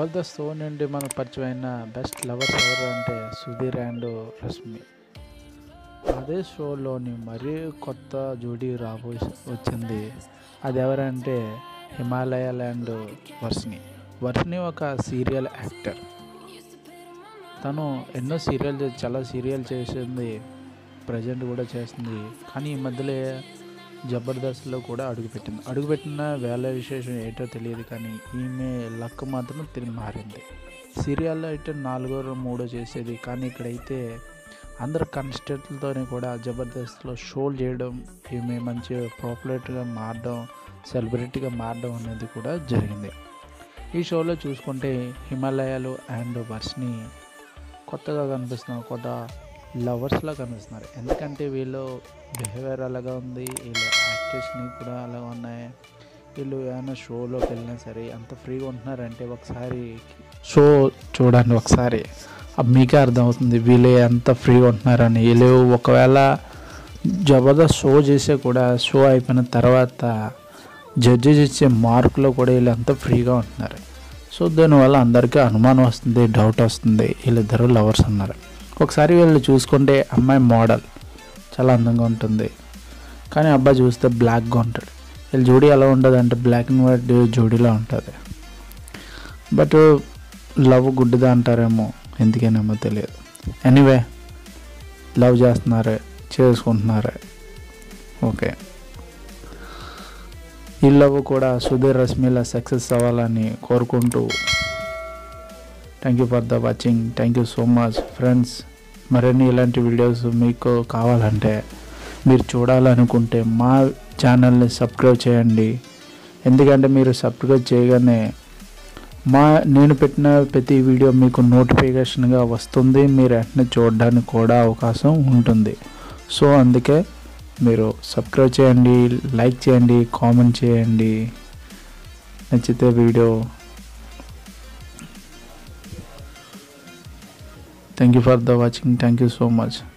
Jabardasth show నుండి మనకు పరిచయం అయిన బెస్ట్ లవర్స్ ఎవరు అంటే సుధీర్ అండ్ రష్మి అదే షోలోని మరీ కొత్త జోడీ రాబో వచ్చింది అది ఎవరంటే హిమాలయ ల్యాండ్ వర్షిని వర్షిని ఒక సీరియల్ యాక్టర్ తను ఎన్నో సీరియల్ చాలా సీరియల్ చేసింది ప్రజెంట్ కూడా చేస్తుంది కానీ ఈ మధ్యలో జబర్దస్త్లో కూడా అడుగుపెట్టింది అడుగుపెట్టిన వేళ విశేషం ఏంటో తెలియదు కానీ ఈమె లక్ మాత్రం తిరిగి మారింది సీరియల్లో అయితే నాలుగో మూడో చేసేది కానీ ఇక్కడైతే అందరు కన్స్టెంట్లతోనే కూడా జబర్దస్త్లో షోలు చేయడం ఈమె మంచి పాపులర్గా మారడం సెలబ్రిటీగా మారడం అనేది కూడా జరిగింది ఈ షోలో చూసుకుంటే హిమాలయాలు అండ్ వర్షిని కొత్తగా కనిపిస్తున్నారు కొత్త లవర్స్లా కనిపిస్తున్నారు ఎందుకంటే వీళ్ళు బిహేవియర్ అలాగా ఉంది వీళ్ళు యాక్టర్స్ని కూడా అలాగా ఉన్నాయి వీళ్ళు ఏమైనా షోలోకి వెళ్ళినా సరే అంత ఫ్రీగా ఉంటున్నారంటే ఒకసారి షో చూడండి ఒకసారి అప్పుడు మీకే అర్థమవుతుంది వీళ్ళు ఎంత ఫ్రీగా ఉంటున్నారని వీళ్ళు ఒకవేళ జబర్దస్త్ షో చేసే కూడా షో అయిపోయిన తర్వాత జడ్జెస్ ఇచ్చే మార్కులో కూడా వీళ్ళు ఎంత ఫ్రీగా ఉంటున్నారు సో దానివల్ల అందరికీ అనుమానం వస్తుంది డౌట్ వస్తుంది వీళ్ళిద్దరు లవర్స్ ఉన్నారు ఒకసారి వీళ్ళు చూసుకుంటే అమ్మాయి మోడల్ చాలా అందంగా ఉంటుంది కానీ అబ్బాయి చూస్తే బ్లాక్గా ఉంటాడు వీళ్ళ జోడీ ఎలా ఉంటుంది అంటే బ్లాక్ అండ్ వైట్ జోడీలా ఉంటుంది బట్ లవ్ గుడ్డిదా అంటారేమో ఎందుకేనేమో తెలియదు ఎనీవే లవ్ చేస్తున్నారు చేసుకుంటున్నారు ఓకే ఈ లవ్ కూడా సుధీర్ రశ్మిలా సక్సెస్ అవ్వాలని కోరుకుంటూ thank you for the watching thank you so much friends మరిన్ని ఇలాంటి వీడియోస్ మీకు కావాలంటే మీరు చూడాలనుకుంటే మా ఛానల్ని సబ్స్క్రైబ్ చేయండి ఎందుకంటే మీరు సబ్స్క్రైబ్ చేయగానే మా నేను పెట్టిన ప్రతి వీడియో మీకు నోటిఫికేషన్గా వస్తుంది మీరు వెంటనే చూడడానికి కూడా అవకాశం ఉంటుంది సో అందుకే మీరు సబ్స్క్రైబ్ చేయండి లైక్ చేయండి కామెంట్ చేయండి నచ్చితే video thank you for the watching thank you so much